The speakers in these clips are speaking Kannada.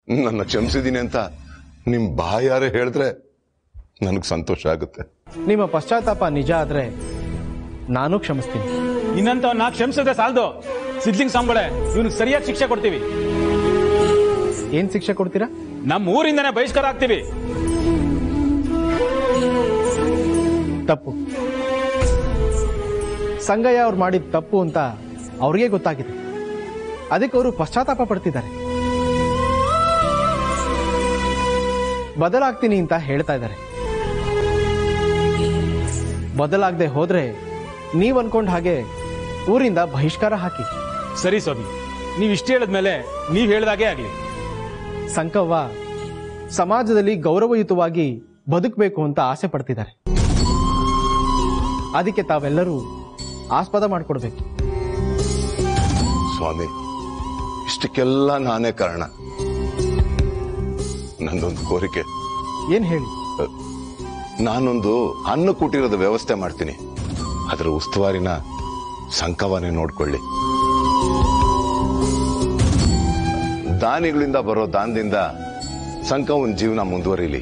ನನ್ನ ಕ್ಷಮಿಸಿದ್ದೀನಿ ಅಂತ ನಿಮ್ ಬಾಯಾರೆ ಹೇಳಿದ್ರೆ ನನಗೆ ಸಂತೋಷ ಆಗುತ್ತೆ ನಿಮ್ಮ ಪಶ್ಚಾತ್ತಾಪ ನಿಜ ಆದ್ರೆ ನಾನು ಕ್ಷಮಿಸ್ತೀನಿ ಇನ್ನಂತವನ್ನ ಕ್ಷಮಿಸಿದ್ರೆ ಸಾಲದು ಸಿದ್ಲಿಂಗ್ ಸ್ವಾಮಿಗಳೇ ಇವನಿಗೆ ಸರಿಯಾದ ಶಿಕ್ಷೆ ಕೊಡ್ತೀವಿ ಏನ್ ಶಿಕ್ಷೆ ಕೊಡ್ತೀರಾ ನಮ್ಮ ಊರಿಂದನೇ ಬಹಿಷ್ಕಾರ ಆಗ್ತೀವಿ ತಪ್ಪು ಸಂಗಯ್ಯ ಅವ್ರು ಮಾಡಿದ ತಪ್ಪು ಅಂತ ಅವ್ರಿಗೆ ಗೊತ್ತಾಗಿದೆ ಅದಕ್ಕೆ ಅವರು ಪಶ್ಚಾತ್ತಾಪ ಪಡ್ತಿದ್ದಾರೆ ಬದಲಾಗ್ತೀನಿ ಅಂತ ಹೇಳ್ತಾ ಇದ್ದಾರೆ ಬದಲಾಗದೆ ಹೋದ್ರೆ ನೀವ್ ಅನ್ಕೊಂಡ್ ಹಾಗೆ ಊರಿಂದ ಬಹಿಷ್ಕಾರ ಹಾಕಿ ಸರಿ ಸ್ವಾಮಿ ನೀವು ಇಷ್ಟ ಹೇಳಿದ್ಮೇಲೆ ನೀವ್ ಹೇಳ್ದಾಗೆ ಆಗ್ಲಿ ಸಂಕವ್ವ ಸಮಾಜದಲ್ಲಿ ಗೌರವಯುತವಾಗಿ ಬದುಕಬೇಕು ಅಂತ ಆಸೆ ಪಡ್ತಿದ್ದಾರೆ ಅದಕ್ಕೆ ತಾವೆಲ್ಲರೂ ಆಸ್ಪದ ಮಾಡಿಕೊಡ್ಬೇಕು ಸ್ವಾಮಿ ಇಷ್ಟಕ್ಕೆಲ್ಲ ನಾನೇ ಕಾರಣ ನಂದೊಂದು ಕೋರಿಕೆ ಏನ್ ಹೇಳಿ ನಾನೊಂದು ಅನ್ನ ಕೂಟಿರೋದ ವ್ಯವಸ್ಥೆ ಮಾಡ್ತೀನಿ ಅದರ ಉಸ್ತುವಾರಿನ ಸಂಕವನೇ ನೋಡ್ಕೊಳ್ಳಿ ದಾನಿಗಳಿಂದ ಬರೋ ದಾನದಿಂದ ಸಂಕವನ್ ಜೀವನ ಮುಂದುವರಿಲಿ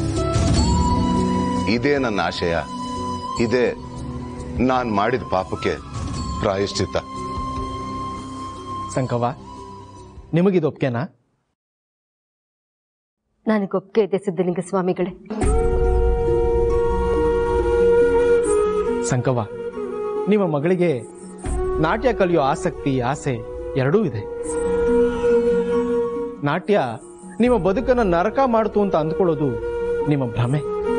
ಇದೇ ನನ್ನ ಆಶಯ ಇದೇ ನಾನ್ ಮಾಡಿದ ಪಾಪಕ್ಕೆ ಪ್ರಾಯಶ್ಚಿತ್ತ ಸಂಕವ್ವ ನಿಮಗಿದು ಒಪ್ಕೆನಾ ನನಗೊಪ್ಪಿಗೆ ಇದೆ ಸಿದ್ಧಲಿಂಗ ಸ್ವಾಮಿಗಳೇ ಸಂಕವ್ವ ನಿಮ್ಮ ಮಗಳಿಗೆ ನಾಟ್ಯ ಕಲಿಯೋ ಆಸಕ್ತಿ ಆಸೆ ಎರಡೂ ಇದೆ ನಾಟ್ಯ ನಿಮ್ಮ ಬದುಕನ್ನ ನರಕ ಮಾಡ್ತು ಅಂತ ಅಂದ್ಕೊಳ್ಳೋದು ನಿಮ್ಮ ಭ್ರಮೆ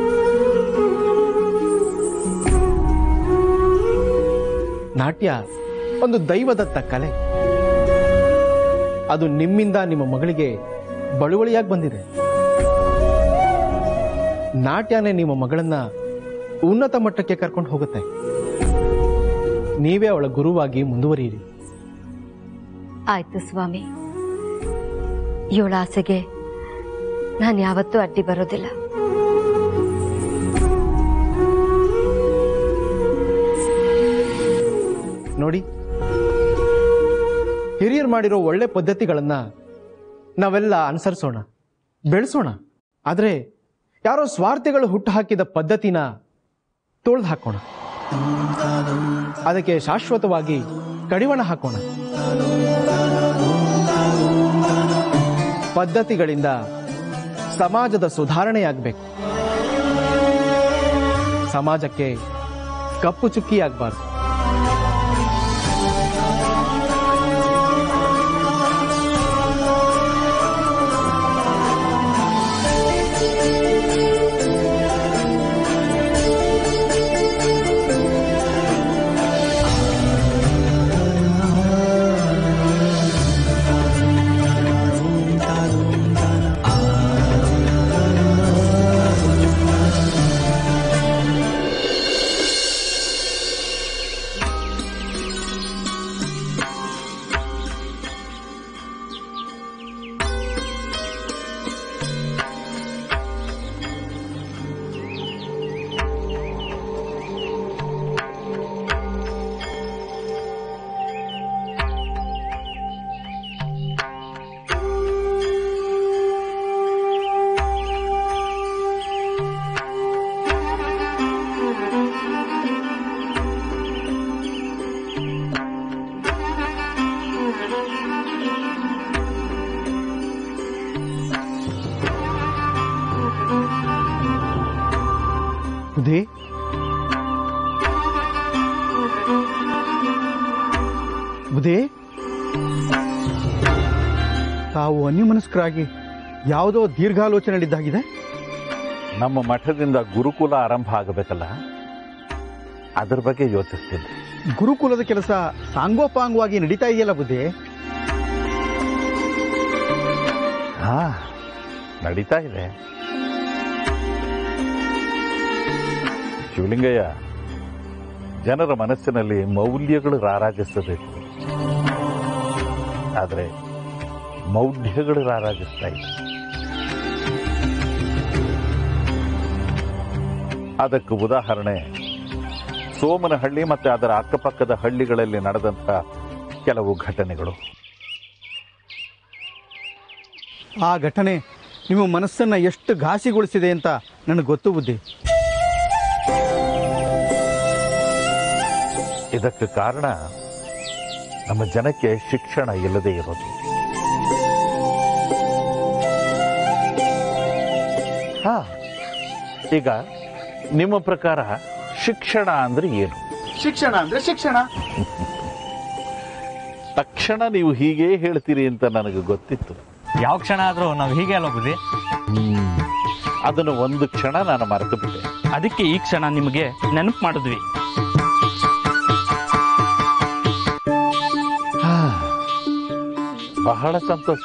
ನಾಟ್ಯ ಒಂದು ದೈವದತ್ತ ಕಲೆ ಅದು ನಿಮ್ಮಿಂದ ನಿಮ್ಮ ಮಗಳಿಗೆ ಬಳುವಳಿಯಾಗಿ ಬಂದಿದೆ ನಾಟ್ಯನೇ ನಿಮ್ಮ ಮಗಳನ್ನ ಉನ್ನತ ಮಟ್ಟಕ್ಕೆ ಕರ್ಕೊಂಡು ಹೋಗುತ್ತೆ ನೀವೇ ಅವಳ ಗುರುವಾಗಿ ಮುಂದುವರಿಯಿರಿ ಆಯ್ತು ಸ್ವಾಮಿ ಇವಳ ಆಸೆಗೆ ನಾನು ಯಾವತ್ತೂ ಅಡ್ಡಿ ಬರೋದಿಲ್ಲ ನೋಡಿ ಹಿರಿಯರು ಮಾಡಿರೋ ಒಳ್ಳೆ ಪದ್ಧತಿಗಳನ್ನ ನಾವೆಲ್ಲ ಅನುಸರಿಸೋಣ ಬೆಳೆಸೋಣ ಆದ್ರೆ ಯಾರೋ ಸ್ವಾರ್ಥಿಗಳು ಹುಟ್ಟು ಹಾಕಿದ ಪದ್ಧತಿನ ತುಳಿದು ಹಾಕೋಣ ಅದಕ್ಕೆ ಶಾಶ್ವತವಾಗಿ ಕಡಿವಾಣ ಹಾಕೋಣ ಪದ್ಧತಿಗಳಿಂದ ಸಮಾಜದ ಸುಧಾರಣೆಯಾಗಬೇಕು ಸಮಾಜಕ್ಕೆ ಕಪ್ಪು ಚುಕ್ಕಿಯಾಗಬಾರ್ದು ಬುದ್ಧಿ ಬುದ್ಧಿ ತಾವು ಅನ್ಯಮನಸ್ಕರಾಗಿ ಯಾವುದೋ ದೀರ್ಘಾಲೋಚನೆಯಲ್ಲಿದ್ದಾಗಿದೆ ನಮ್ಮ ಮಠದಿಂದ ಗುರುಕುಲ ಆರಂಭ ಆಗಬೇಕಲ್ಲ ಅದ್ರ ಬಗ್ಗೆ ಯೋಚಿಸ್ತಿದ್ದೆ ಗುರುಕುಲದ ಕೆಲಸ ಸಾಂಗೋಪಾಂಗವಾಗಿ ನಡೀತಾ ಇದೆಯಲ್ಲ ಬುದ್ಧಿ ಹಾ ನಡೀತಾ ಇದೆ ಶಿವಲಿಂಗಯ್ಯ ಜನರ ಮನಸ್ಸಿನಲ್ಲಿ ಮೌಲ್ಯಗಳು ರಾರಾಜಿಸಬೇಕು ಆದರೆ ಮೌಢ್ಯಗಳು ರಾರಾಜಿಸ್ತಾ ಇದೆ ಅದಕ್ಕೆ ಉದಾಹರಣೆ ಸೋಮನಹಳ್ಳಿ ಮತ್ತೆ ಅದರ ಅಕ್ಕಪಕ್ಕದ ಹಳ್ಳಿಗಳಲ್ಲಿ ನಡೆದಂಥ ಕೆಲವು ಘಟನೆಗಳು ಆ ಘಟನೆ ನಿಮ್ಮ ಮನಸ್ಸನ್ನು ಎಷ್ಟು ಘಾಸಿಗೊಳಿಸಿದೆ ಅಂತ ನನಗೆ ಗೊತ್ತು ಬುದ್ಧಿ ಇದಕ್ಕೆ ಕಾರಣ ನಮ್ಮ ಜನಕ್ಕೆ ಶಿಕ್ಷಣ ಇಲ್ಲದೆ ಇರೋದು ಹಾ ಈಗ ನಿಮ್ಮ ಪ್ರಕಾರ ಶಿಕ್ಷಣ ಅಂದ್ರೆ ಏನು ಶಿಕ್ಷಣ ಅಂದ್ರೆ ಶಿಕ್ಷಣ ತಕ್ಷಣ ನೀವು ಹೀಗೆ ಹೇಳ್ತೀರಿ ಅಂತ ನನಗೆ ಗೊತ್ತಿತ್ತು ಯಾವ ಕ್ಷಣ ಆದ್ರೂ ನಾವು ಹೀಗೆ ಅಲ್ಲ ಬುದ್ಧಿ ಅದನ್ನು ಒಂದು ಕ್ಷಣ ನಾನು ಮರೆತು ಬಿಟ್ಟೆ ಅದಕ್ಕೆ ಈ ಕ್ಷಣ ನಿಮಗೆ ನೆನಪು ಮಾಡಿದ್ವಿ ಬಹಳ ಸಂತೋಷ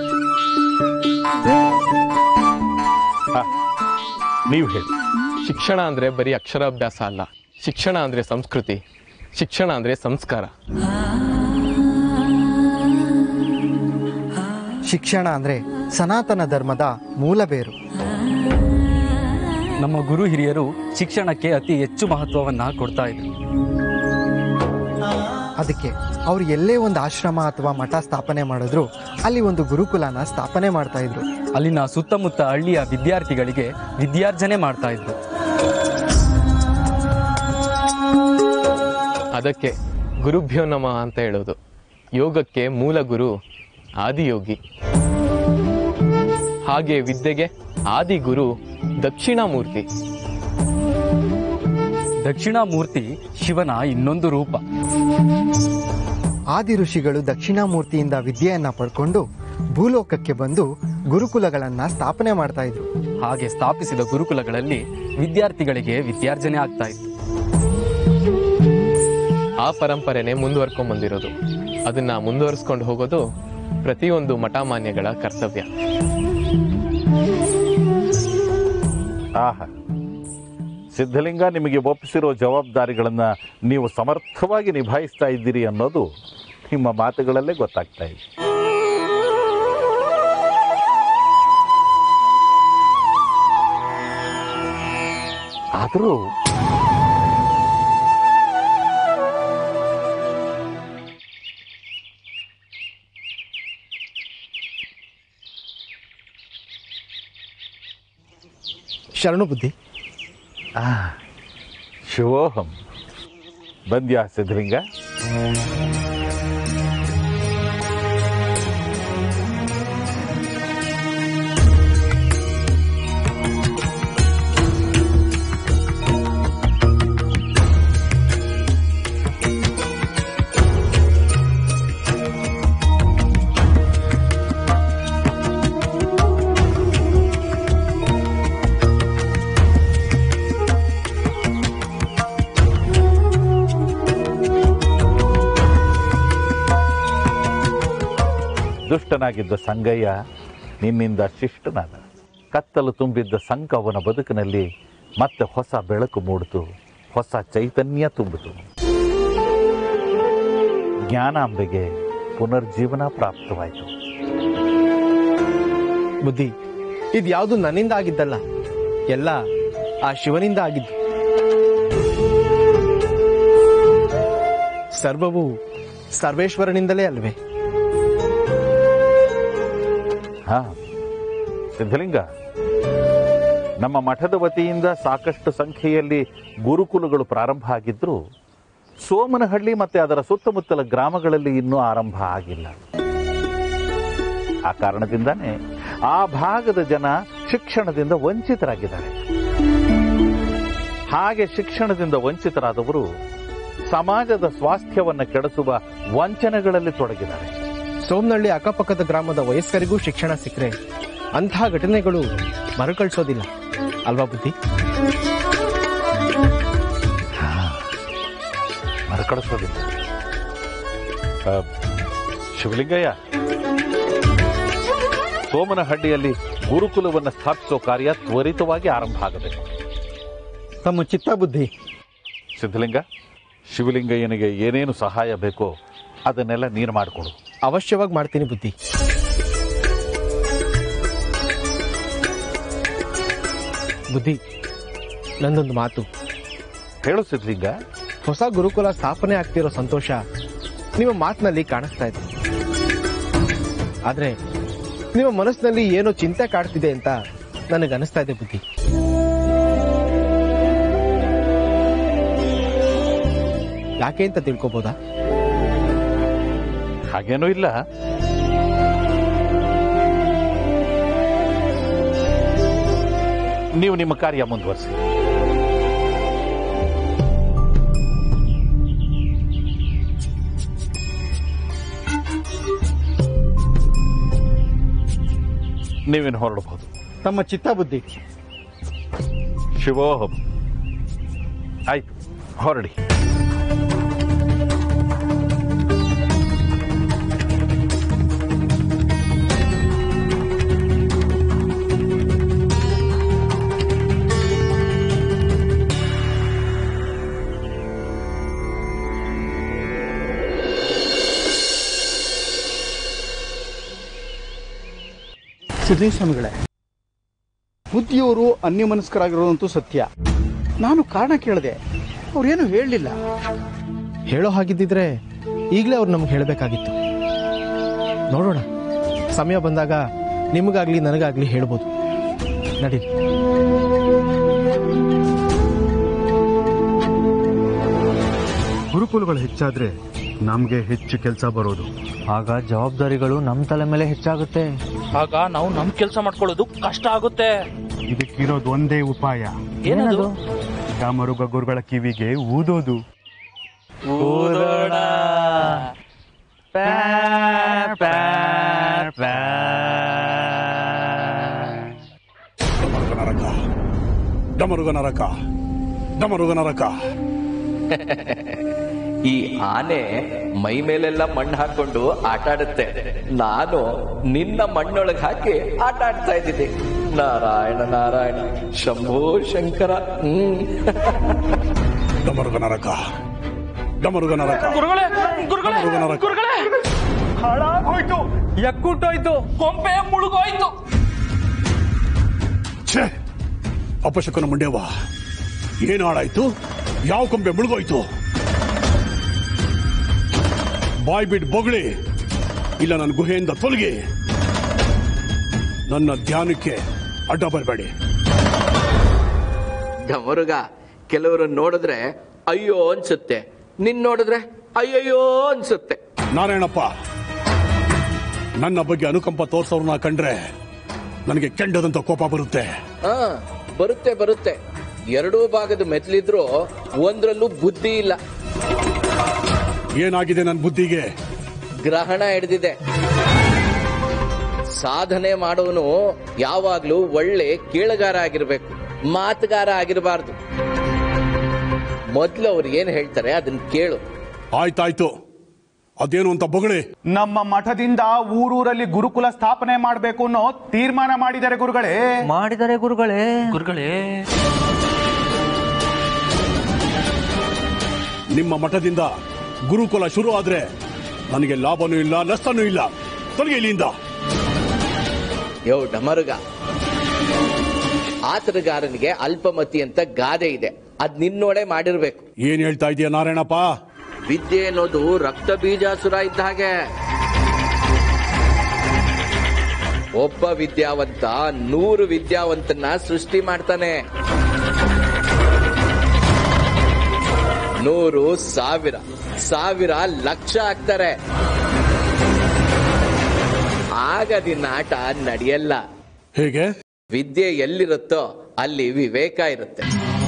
ಹಾ, ನೀವು ಹೇಳಿ ಶಿಕ್ಷಣ ಅಂದ್ರೆ ಬರೀ ಅಕ್ಷರಾಭ್ಯಾಸ ಅಲ್ಲ ಶಿಕ್ಷಣ ಅಂದ್ರೆ ಸಂಸ್ಕೃತಿ ಶಿಕ್ಷಣ ಅಂದ್ರೆ ಸಂಸ್ಕಾರ ಶಿಕ್ಷಣ ಅಂದರೆ ಸನಾತನ ಧರ್ಮದ ಮೂಲ ಬೇರು ನಮ್ಮ ಗುರು ಹಿರಿಯರು ಶಿಕ್ಷಣಕ್ಕೆ ಅತಿ ಹೆಚ್ಚು ಮಹತ್ವವನ್ನ ಕೊಡ್ತಾ ಇದ್ರು ಅದಕ್ಕೆ ಅವ್ರು ಎಲ್ಲೇ ಒಂದು ಆಶ್ರಮ ಅಥವಾ ಮಠ ಸ್ಥಾಪನೆ ಮಾಡಿದ್ರು ಅಲ್ಲಿ ಒಂದು ಗುರುಕುಲನ ಸ್ಥಾಪನೆ ಮಾಡ್ತಾ ಇದ್ರು ಅಲ್ಲಿನ ಸುತ್ತಮುತ್ತ ಹಳ್ಳಿಯ ವಿದ್ಯಾರ್ಥಿಗಳಿಗೆ ವಿದ್ಯಾರ್ಜನೆ ಮಾಡ್ತಾ ಇದ್ರು ಅದಕ್ಕೆ ಗುರುಭ್ಯೋ ನಮಃ ಅಂತ ಹೇಳೋದು ಯೋಗಕ್ಕೆ ಮೂಲ ಗುರು ಆದಿಯೋಗಿ ಹಾಗೆ ವಿದ್ಯೆಗೆ ಆದಿ ಗುರು ದಕ್ಷಿಣಾಮೂರ್ತಿ ದಕ್ಷಿಣಾಮೂರ್ತಿ ಶಿವನ ಇನ್ನೊಂದು ರೂಪ ಆದಿ ಋಷಿಗಳು ದಕ್ಷಿಣಾಮೂರ್ತಿಯಿಂದ ವಿದ್ಯೆಯನ್ನ ಪಡ್ಕೊಂಡು ಭೂಲೋಕಕ್ಕೆ ಬಂದು ಗುರುಕುಲಗಳನ್ನ ಸ್ಥಾಪನೆ ಮಾಡ್ತಾ ಇದ್ರು ಹಾಗೆ ಸ್ಥಾಪಿಸಿದ ಗುರುಕುಲಗಳಲ್ಲಿ ವಿದ್ಯಾರ್ಥಿಗಳಿಗೆ ವಿದ್ಯಾರ್ಜನೆ ಆಗ್ತಾ ಇತ್ತು ಆ ಪರಂಪರೆನೇ ಮುಂದುವರ್ಕೊಂಡ್ ಬಂದಿರೋದು ಅದನ್ನ ಮುಂದುವರಿಸ್ಕೊಂಡು ಹೋಗೋದು ಪ್ರತಿಯೊಂದು ಮಠಮಾನ್ಯಗಳ ಕರ್ತವ್ಯ ಆಹಾ ಸಿದ್ಧಲಿಂಗ ನಿಮಗೆ ಒಪ್ಪಿಸಿರೋ ಜವಾಬ್ದಾರಿಗಳನ್ನ ನೀವು ಸಮರ್ಥವಾಗಿ ನಿಭಾಯಿಸ್ತಾ ಇದ್ದೀರಿ ಅನ್ನೋದು ನಿಮ್ಮ ಮಾತುಗಳಲ್ಲೇ ಗೊತ್ತಾಗ್ತಾ ಇದೆ ಆದರೂ ಶರಣು ಬುದ್ಧಿ ಆ, ಶಿವೋಹಂ ಬಂದ್ಯಾ ಸಿದ್ಧಲಿಂಗ ದುಷ್ಟನಾಗಿದ್ದ ಸಂಗಯ್ಯ ನಿನ್ನಿಂದ ಶಿಷ್ಟನಾದ ಕತ್ತಲು ತುಂಬಿದ್ದ ಸಂಕ ಅವನ ಬದುಕಿನಲ್ಲಿ ಮತ್ತೆ ಹೊಸ ಬೆಳಕು ಮೂಡಿತು ಹೊಸ ಚೈತನ್ಯ ತುಂಬಿತು ಜ್ಞಾನಾಂಬೆಗೆ ಪುನರ್ಜೀವನ ಪ್ರಾಪ್ತವಾಯಿತು ಬುದ್ಧಿ ಇದು ಯಾವುದು ನನ್ನಿಂದ ಆಗಿದ್ದಲ್ಲ ಎಲ್ಲ ಆ ಶಿವನಿಂದ ಆಗಿದ್ದು ಸರ್ವವು ಸರ್ವೇಶ್ವರನಿಂದಲೇ ಅಲ್ವೇ ಹಾ ಸಿದ್ಧಲಿಂಗ ನಮ್ಮ ಮಠದ ವತಿಯಿಂದ ಸಾಕಷ್ಟು ಸಂಖ್ಯೆಯಲ್ಲಿ ಗುರುಕುಲಗಳು ಪ್ರಾರಂಭ ಆಗಿದ್ರು ಸೋಮನಹಳ್ಳಿ ಮತ್ತೆ ಅದರ ಸುತ್ತಮುತ್ತಲ ಗ್ರಾಮಗಳಲ್ಲಿ ಇನ್ನೂ ಆರಂಭ ಆಗಿಲ್ಲ ಆ ಕಾರಣದಿಂದಾನೇ ಆ ಭಾಗದ ಜನ ಶಿಕ್ಷಣದಿಂದ ವಂಚಿತರಾಗಿದ್ದಾರೆ ಹಾಗೆ ಶಿಕ್ಷಣದಿಂದ ವಂಚಿತರಾದವರು ಸಮಾಜದ ಸ್ವಾಸ್ಥ್ಯವನ್ನ ಕೆಡಿಸುವ ವಂಚನೆಗಳಲ್ಲಿ ತೊಡಗಿದ್ದಾರೆ ಸೋಮನಹಳ್ಳಿ ಅಕ್ಕಪಕ್ಕದ ಗ್ರಾಮದ ವಯಸ್ಕರಿಗೂ ಶಿಕ್ಷಣ ಸಿಕ್ಕರೆ ಅಂಥ ಘಟನೆಗಳು ಮರುಕಳಿಸೋದಿಲ್ಲ ಅಲ್ವಾ ಬುದ್ಧಿ ಮರುಕಳಿಸೋದಿಲ್ಲ ಆ, ಶಿವಲಿಂಗಯ್ಯ ಸೋಮನಹಳ್ಳಿಯಲ್ಲಿ ಗುರುಕುಲವನ್ನು ಸ್ಥಾಪಿಸೋ ಕಾರ್ಯ ತ್ವರಿತವಾಗಿ ಆರಂಭ ಆಗಬೇಕು ತಮ್ಮ ಚಿತ್ತ ಬುದ್ಧಿ ಸಿದ್ಧಲಿಂಗ ಶಿವಲಿಂಗಯ್ಯನಿಗೆ ಏನೇನು ಸಹಾಯ ಬೇಕೋ ಅದನ್ನೆಲ್ಲ ನೀನು ಮಾಡಿಕೊಡು ಅವಶ್ಯವಾಗಿ ಮಾಡ್ತೀನಿ ಬುದ್ಧಿ ಬುದ್ಧಿ ನಂದೊಂದು ಮಾತು ಹೇಳು ಸಿದ್ಧಲಿಂಗ ಹೊಸ ಗುರುಕುಲ ಸ್ಥಾಪನೆ ಆಗ್ತಿರೋ ಸಂತೋಷ ನಿಮ್ಮ ಮಾತಿನಲ್ಲಿ ಕಾಣಿಸ್ತಾ ಇದೆ ಆದ್ರೆ ನಿಮ್ಮ ಮನಸ್ಸಿನಲ್ಲಿ ಏನೋ ಚಿಂತೆ ಕಾಡ್ತಿದೆ ಅಂತ ನನಗೆ ಅನಿಸ್ತಾ ಇದೆ ಬುದ್ಧಿ ಯಾಕೆ ಅಂತ ತಿಳ್ಕೊಬೋದಾ ಹಾಗೇನೂ ಇಲ್ಲ ನೀವು ನಿಮ್ಮ ಕಾರ್ಯ ಮುಂದುವರಿಸಿ ನೀವೇನು ಹೊರಡಬಹುದು ತಮ್ಮ ಚಿತ್ತ ಬುದ್ಧಿ ಶಿವೋಹಂ ಆಯ್ತು ಹೊರಡಿ ಸಿದ್ಧಲಿಂಗ ಸ್ವಾಮಿಗಳೇ ಬುದ್ಧಿಯವರು ಅನ್ಯಮನಸ್ಕರಾಗಿರೋದಂತೂ ಸತ್ಯ ನಾನು ಕಾರಣ ಕೇಳಿದೆ ಅವ್ರೇನು ಹೇಳಲಿಲ್ಲ ಹೇಳೋ ಹಾಗಿದ್ದಿದ್ರೆ ಈಗಲೇ ಅವ್ರು ನಮ್ಗೆ ಹೇಳಬೇಕಾಗಿತ್ತು ನೋಡೋಣ ಸಮಯ ಬಂದಾಗ ನಿಮಗಾಗ್ಲಿ ನನಗಾಗ್ಲಿ ಹೇಳ್ಬೋದು ನಡೀರಿ ಗುರುಕುಲಗಳು ಹೆಚ್ಚಾದ್ರೆ ನಮ್ಗೆ ಹೆಚ್ಚು ಕೆಲಸ ಬರೋದು ಆಗ ಜವಾಬ್ದಾರಿಗಳು ನಮ್ಮ ತಲೆ ಮೇಲೆ ಹೆಚ್ಚಾಗುತ್ತೆ ಆಗ ನಾವು ನಮ್ ಕೆಲಸ ಮಾಡ್ಕೊಳ್ಳೋದು ಕಷ್ಟ ಆಗುತ್ತೆ ಇದಕ್ಕಿರೋದು ಒಂದೇ ಉಪಾಯ ಏನದು ಡಮರುಗ ಗುರುಗಳ ಕಿವಿಗೆ ಊದೋದು ಊದೋಣ ನರಕ ಡಮರುಗ ನರಕ ಡಮರುಗ ನರಕ ಈ ಆನೆ ಮೈ ಮೇಲೆಲ್ಲ ಮಣ್ಣು ಹಾಕೊಂಡು ಆಟ ಆಡುತ್ತೆ ನಾನು ನಿನ್ನ ಮಣ್ಣೊಳಗೆ ಹಾಕಿ ಆಟ ಆಡ್ತಾ ಇದ್ದೀನಿ ನಾರಾಯಣ ನಾರಾಯಣ ಶಂಭೋ ಶಂಕರ ಹ್ಮ್ ಡಮರುಗ ನರಕ ಡಮರುಗ ನರಕ ಗುರುಗಳೇ ಗುರುಗಳೇ ಡಮರುಗ ನರಕ ಗುರುಗಳೇ ಹಾಳಾಗೋಯ್ತು ಎಕ್ಕುಟ್ಟೋಯ್ತು ಕೊಂಪೆ ಮುಳುಗೋಯ್ತು ಛೇ ಅಪಶಕನ ಮುಂಡ್ಯವ ಏನು ಹಾಳಾಯ್ತು ಯಾವ ಕೊಂಬೆ ಮುಳುಗೋಯ್ತು ಬಾಯ್ ಬಿಟ್ ಬೊಗಳಿ ಇಲ್ಲ ನನ್ನ ಗುಹೆಯಿಂದ ತೊಲಗಿ ನನ್ನ ಧ್ಯಾನಕ್ಕೆ ಅಡ್ಡ ಬರಬೇಡಿ ಡಮರುಗ ಕೆಲವರು ನೋಡಿದ್ರೆ ಅಯ್ಯೋ ಅನ್ಸುತ್ತೆ ನಿನ್ ನೋಡಿದ್ರೆ ಅಯ್ಯಯ್ಯೋ ಅನ್ಸುತ್ತೆ ನಾರಾಯಣಪ್ಪ ನನ್ನ ಬಗ್ಗೆ ಅನುಕಂಪ ತೋರ್ಸೋರ್ನ ಕಂಡ್ರೆ ನನಗೆ ಕೆಂಡದಂತ ಕೋಪ ಬರುತ್ತೆ ಹಾ ಬರುತ್ತೆ ಬರುತ್ತೆ ಎರಡೂ ಭಾಗದ ಮೆಟ್ಲಿದ್ರು ಒಂದ್ರಲ್ಲೂ ಬುದ್ಧಿ ಇಲ್ಲ ಏನಾಗಿದೆ ನನ್ನ ಬುದ್ಧಿಗೆ ಗ್ರಹಣ ಹಿಡಿದಿದೆ ಸಾಧನೆ ಮಾಡೋನು ಯಾವಾಗ್ಲೂ ಒಳ್ಳೆ ಕೇಳಗಾರ ಆಗಿರ್ಬೇಕು ಮಾತುಗಾರ ಆಗಿರಬಾರ್ದು ಮೊದ್ಲು ಅವ್ರು ಏನ್ ಹೇಳ್ತಾರೆ ಅದನ್ನ ಕೇಳು ಆಯ್ತಾಯ್ತು ಅದೇನು ಅಂತ ಬೊಗಳಿ ನಮ್ಮ ಮಠದಿಂದ ಊರೂರಲ್ಲಿ ಗುರುಕುಲ ಸ್ಥಾಪನೆ ಮಾಡಬೇಕು ಅನ್ನೋ ತೀರ್ಮಾನ ಮಾಡಿದ್ದಾರೆ ಗುರುಗಳೇ ಮಾಡಿದರೆ ಗುರುಗಳೇ ಗುರುಗಳೇ ನಿಮ್ಮ ಮಠದಿಂದ ಗುರುಕುಲ ಶುರು ಆದ್ರೆ ನನಗೆ ಲಾಭನೂ ಇಲ್ಲ ನಷ್ಟನೂ ಇಲ್ಲ ತೊಲಗಿ ಇಲ್ಲಿಂದ ಯೋ ಡಮರುಗ ಆತರಗಾರನಿಗೆ ಅಲ್ಪಮತಿ ಅಂತ ಗಾದೆ ಇದೆ ಅದ್ ನಿನ್ನೋಡೆ ಮಾಡಿರ್ಬೇಕು ಏನ್ ಹೇಳ್ತಾ ಇದೀಯ ನಾರಾಯಣಪ್ಪ ವಿದ್ಯೆ ಅನ್ನೋದು ರಕ್ತ ಬೀಜಾಸುರ ಇದ್ದ ಹಾಗೆ ಒಬ್ಬ ವಿದ್ಯಾವಂತ ನೂರು ವಿದ್ಯಾವಂತನ ಸೃಷ್ಟಿ ಮಾಡ್ತಾನೆ ನೂರು ಸಾವಿರ ಸಾವಿರ ಲಕ್ಷ ಆಗ್ತಾರೆ ಆಗ ದಿನ ಆಟ ನಡೆಯಲ್ಲ ಹೇಗೆ ವಿದ್ಯೆ ಎಲ್ಲಿರುತ್ತೋ ಅಲ್ಲಿ ವಿವೇಕ ಇರುತ್ತೆ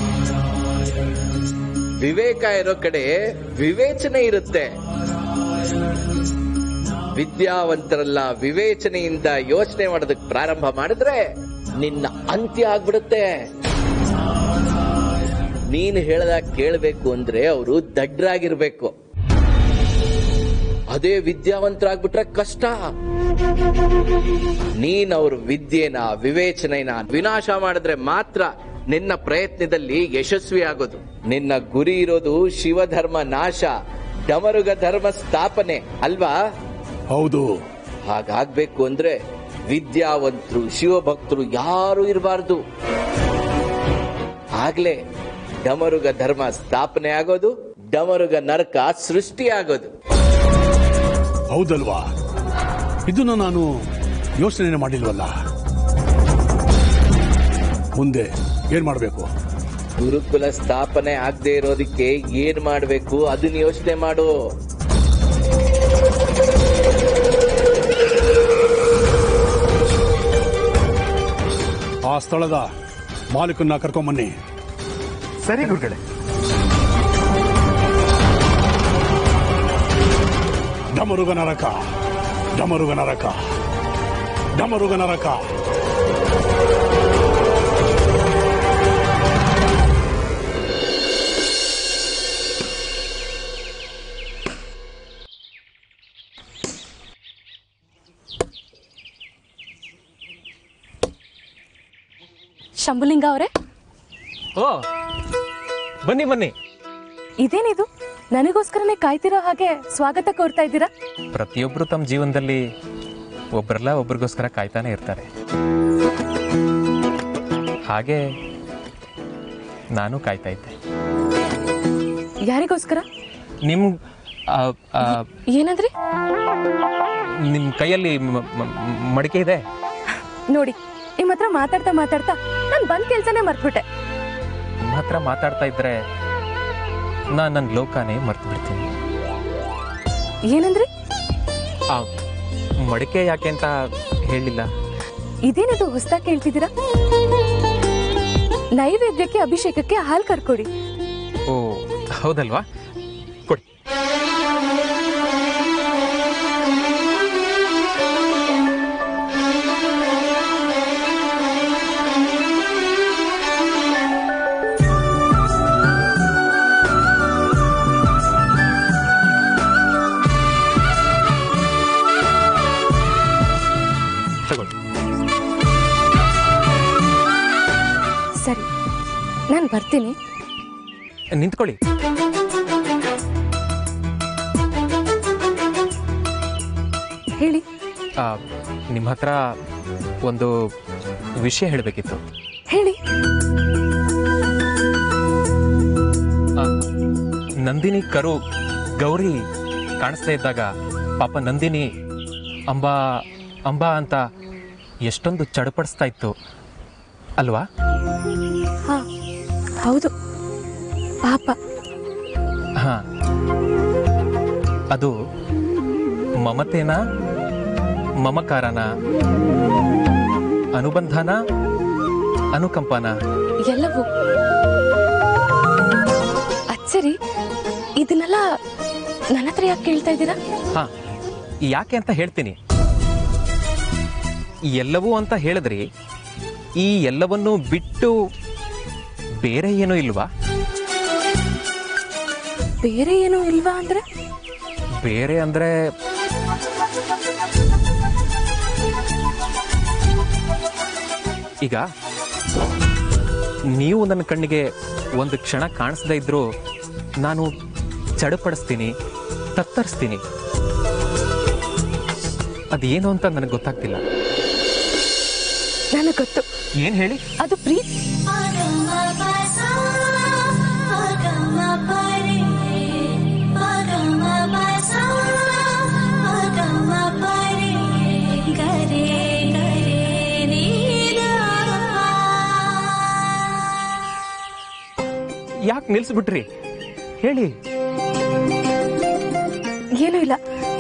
ವಿವೇಕ ಇರೋ ಕಡೆ ವಿವೇಚನೆ ಇರುತ್ತೆ ವಿದ್ಯಾವಂತರೆಲ್ಲ ವಿವೇಚನೆಯಿಂದ ಯೋಚನೆ ಮಾಡೋದಕ್ಕೆ ಪ್ರಾರಂಭ ಮಾಡಿದ್ರೆ ನಿನ್ನ ಅಂತ್ಯ ಆಗ್ಬಿಡುತ್ತೆ ನೀನು ಹೇಳ್ದಾಗ ಕೇಳಬೇಕು ಅಂದ್ರೆ ಅವರು ದಡ್ಡರಾಗಿರ್ಬೇಕು ಅದೇ ವಿದ್ಯಾವಂತರಾಗ್ಬಿಟ್ರೆ ಕಷ್ಟ ನೀನ್ ಅವ್ರ ವಿದ್ಯೆನ ವಿವೇಚನೆನ ವಿನಾಶ ಮಾಡಿದ್ರೆ ಮಾತ್ರ ನಿನ್ನ ಪ್ರಯತ್ನದಲ್ಲಿ ಯಶಸ್ವಿ ಆಗೋದು ನಿನ್ನ ಗುರಿ ಇರೋದು ಶಿವಧರ್ಮ ನಾಶ ಡಮರುಗ ಧರ್ಮ ಸ್ಥಾಪನೆ ಅಲ್ವಾ ಹೌದು ಹಾಗಾಗ್ಬೇಕು ಅಂದ್ರೆ ವಿದ್ಯಾವಂತರು ಶಿವಭಕ್ತರು ಯಾರು ಇರಬಾರ್ದು ಆಗ್ಲೇ ಡಮರುಗ ಧರ್ಮ ಸ್ಥಾಪನೆ ಆಗೋದು ಡಮರುಗ ನರಕ ಸೃಷ್ಟಿ ಆಗೋದು ಹೌದಲ್ವಾ ಇದನ್ನ ನಾನು ಯೋಚನೆ ಮಾಡಿಲ್ವಲ್ಲ ಮುಂದೆ ಏನ್ ಮಾಡಬೇಕು ಗುರುಕುಲ ಸ್ಥಾಪನೆ ಆಗದೆ ಇರೋದಕ್ಕೆ ಏನ್ ಮಾಡ್ಬೇಕು ಅದನ್ನ ಯೋಚನೆ ಮಾಡು ಆ ಸ್ಥಳದ ಮಾಲೀಕನ್ನ ಕರ್ಕೊಂಬನ್ನಿ ಸರಿ ಗುರುಗಳೇ ಡಮರುಗ ನರಕ ಡಮರುಗ ನರಕ ಡಮರುಗ ನರಕ ಶಂಭುಲಿಂಗ ಅವರೇ ಓ ಬನ್ನಿ ಬನ್ನಿ ಇದೇನಿದು ನನಗೋಸ್ಕರನೇ ಕಾಯ್ತಿರೋ ಹಾಗೆ ಸ್ವಾಗತ ಕೋರ್ತಾ ಇದ್ದೀರಾ ಪ್ರತಿಯೊಬ್ಬರು ತಮ್ಮ ಜೀವನದಲ್ಲಿ ಒಬ್ಬರಲ್ಲ ಒಬ್ರಿಗೋಸ್ಕರ ಕಾಯ್ತಾನೆ ಇರ್ತಾರೆ ಹಾಗೆ ನಾನು ಕಾಯ್ತಾ ಇದ್ದೆ ಯಾರಿಗೋಸ್ಕರ ನಿಮ್ ಆ, ಆ, ಏನಂದ್ರಿ ನಿಮ್ ಕೈಯಲ್ಲಿ ಮ- ಮ- ಮಡಿಕೆ ಇದೆ ನೋಡಿ ನಿಮ್ ಹತ್ರ ಮಾತಾಡ್ತಾ ಮಾತಾಡ್ತಾ ನಾನ್ ಬಂದ್ ಕೆಲ್ಸನೇ ಮರ್ತ್ಬಿಟ್ಟೆ ನಿಮ್ಮ ಹತ್ರ ಮಾತಾಡ್ತಾ ಇದ್ರೆ ನಾನು ನನ್ನ ಲೋಕನೇ ಮರ್ತು ಬಿಡ್ತೀನಿ ಏನಂದ್ರಿ ಆ ಮಡಿಕೆ ಯಾಕೆ ಅಂತ ಹೇಳಿಲ್ಲ ಇದೇನಿದು ಹೊಸ್ದಾಗಿ ಕೇಳ್ತಿದ್ದೀರಾ ನೈವೇದ್ಯಕ್ಕೆ ಅಭಿಷೇಕಕ್ಕೆ ಹಾಲ್ ಕರ್ಕೊಡಿ ಓ ಹೌದಲ್ವಾ ಕೊಡಿ ತಗೊಳ್ಳಿ ಸರಿ ನಾನ್ ಬರ್ತೀನಿ ನಿಂತ್ಕೊಳ್ಳಿ ಹೇಳಿ ಆ, ನಿಮ್ಮ ಹತ್ರ ಒಂದು ವಿಷಯ ಹೇಳಬೇಕಿತ್ತು ಹೇಳಿ ನಂದಿನಿ ಕರು ಗೌರಿ ಕಾಣಿಸ್ತಾ ಇದ್ದಾಗ ಪಾಪ ನಂದಿನಿ ಅಂಬಾ ಅಂಬಾ ಅಂತ ಎಷ್ಟೊಂದು ಚಡಪಡಿಸ್ತಾ ಇತ್ತು ಅಲ್ವಾ ಹಾ ಹೌದು ಪಾಪ ಹಾ ಅದು ಮಮತೆನ ಮಮಕಾರನ ಅನುಬಂಧನ ಅನುಕಂಪನ ಎಲ್ಲವೂ ಅಚ್ಚರಿ ಇದನ್ನೆಲ್ಲ ನನ್ನ ಹತ್ರ ಯಾಕೆ ಕೇಳ್ತಾ ಇದ್ದೀರಾ ಹಾ ಯಾಕೆ ಅಂತ ಹೇಳ್ತೀನಿ ಎಲ್ಲವೂ ಅಂತ ಹೇಳಿದ್ರಿ ಈ ಎಲ್ಲವನ್ನೂ ಬಿಟ್ಟು ಬೇರೆ ಏನೂ ಇಲ್ವಾ ಬೇರೆ ಏನೂ ಇಲ್ವಾ ಅಂದ್ರೆ ಬೇರೆ ಅಂದ್ರೆ ಈಗ ನೀವು ನನ್ನ ಕಣ್ಣಿಗೆ ಒಂದು ಕ್ಷಣ ಕಾಣಿಸದೇ ಇದ್ರೂ ನಾನು ಚಡಪಡಿಸ್ತೀನಿ ತತ್ತರಿಸ್ತೀನಿ ಅದೇನು ಅಂತ ನನಗೆ ಗೊತ್ತಾಗ್ತಿಲ್ಲ ನನಗೆ ಗೊತ್ತು ಏನ್ ಹೇಳಿ ಅದು ಪ್ರೀತಿ ಯಾಕೆ ನಿಲ್ಸ್ಬಿಟ್ರಿ ಹೇಳಿ ಏನೂ ಇಲ್ಲ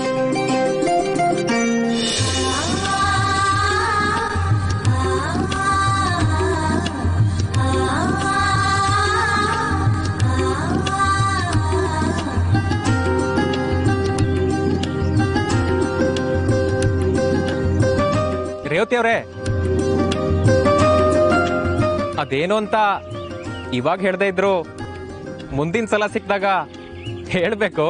ರೇವತಿ ಅವರೇ ಅದೇನು ಅಂತ ಇವಾಗ ಹೇಳ್ದೆ ಇದ್ರು ಮುಂದಿನ ಸಲ ಸಿಕ್ಕಿದಾಗ ಹೇಳ್ಬೇಕು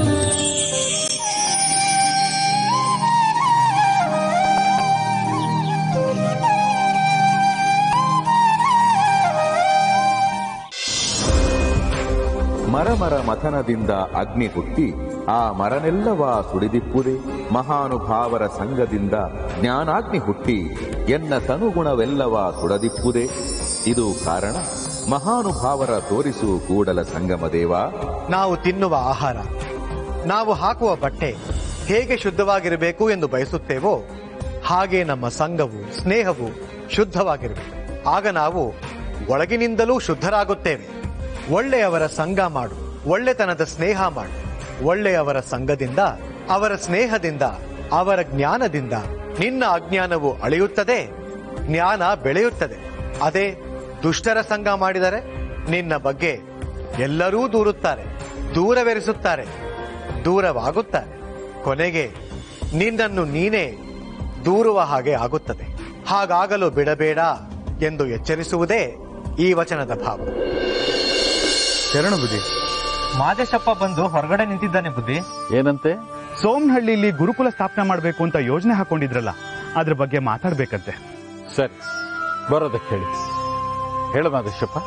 ಮರಮರ ಮಥನದಿಂದ ಅಗ್ನಿ ಹುಟ್ಟಿ ಆ ಮರನೆಲ್ಲವ ಸುಡಿದಿಪ್ಪುದೆ ಮಹಾನುಭಾವರ ಸಂಘದಿಂದ ಜ್ಞಾನಾಗ್ನಿ ಹುಟ್ಟಿ ಎನ್ನ ತನುಗುಣವೆಲ್ಲವ ಸುಡದಿಪ್ಪುದೆ ಇದು ಕಾರಣ ಮಹಾನುಭಾವರ ತೋರಿಸು ಕೂಡಲ ಸಂಗಮ ದೇವ ನಾವು ತಿನ್ನುವ ಆಹಾರ ನಾವು ಹಾಕುವ ಬಟ್ಟೆ ಹೇಗೆ ಶುದ್ಧವಾಗಿರಬೇಕು ಎಂದು ಬಯಸುತ್ತೇವೋ ಹಾಗೆ ನಮ್ಮ ಸಂಘವು ಸ್ನೇಹವು ಶುದ್ಧವಾಗಿರಬೇಕು ಆಗ ನಾವು ಒಳಗಿನಿಂದಲೂ ಶುದ್ಧರಾಗುತ್ತೇವೆ ಒಳ್ಳೆಯವರ ಸಂಘ ಮಾಡು ಒಳ್ಳೆತನದ ಸ್ನೇಹ ಮಾಡು ಒಳ್ಳೆಯವರ ಸಂಘದಿಂದ ಅವರ ಸ್ನೇಹದಿಂದ ಅವರ ಜ್ಞಾನದಿಂದ ನಿನ್ನ ಅಜ್ಞಾನವು ಅಳೆಯುತ್ತದೆ ಜ್ಞಾನ ಬೆಳೆಯುತ್ತದೆ ಅದೇ ದುಷ್ಟರ ಸಂಘ ಮಾಡಿದರೆ ನಿನ್ನ ಬಗ್ಗೆ ಎಲ್ಲರೂ ದೂರುತ್ತಾರೆ ದೂರವೆರಿಸುತ್ತಾರೆ ದೂರವಾಗುತ್ತಾರೆ ಕೊನೆಗೆ ನಿನ್ನನ್ನು ನೀನೇ ದೂರುವ ಹಾಗೆ ಆಗುತ್ತದೆ ಹಾಗಾಗಲು ಬಿಡಬೇಡ ಎಂದು ಎಚ್ಚರಿಸುವುದೇ ಈ ವಚನದ ಭಾವ ಶರಣ ಬುದ್ಧಿ ಮಾದೇಶಪ್ಪ ಬಂದು ಹೊರಗಡೆ ನಿಂತಿದ್ದಾನೆ ಬುದ್ಧಿ ಏನಂತೆ ಸೋಮನಹಳ್ಳಿಲಿ ಗುರುಕುಲ ಸ್ಥಾಪನೆ ಮಾಡಬೇಕು ಅಂತ ಯೋಜನೆ ಹಾಕೊಂಡಿದ್ರಲ್ಲ ಅದ್ರ ಬಗ್ಗೆ ಮಾತಾಡ್ಬೇಕಂತೆ ಸರಿ ಬರೋದಕ್ಕೆ ಹೇಳಿ ಹೇಳು ಮಾದೇಶಪ್ಪ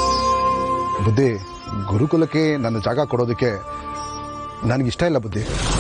ಬುದ್ಧಿ ಗುರುಕುಲಕ್ಕೆ ನನ್ನ ಜಾಗ ಕೊಡೋದಕ್ಕೆ ನನಗಿಷ್ಟ ಇಲ್ಲ ಬುದ್ಧಿ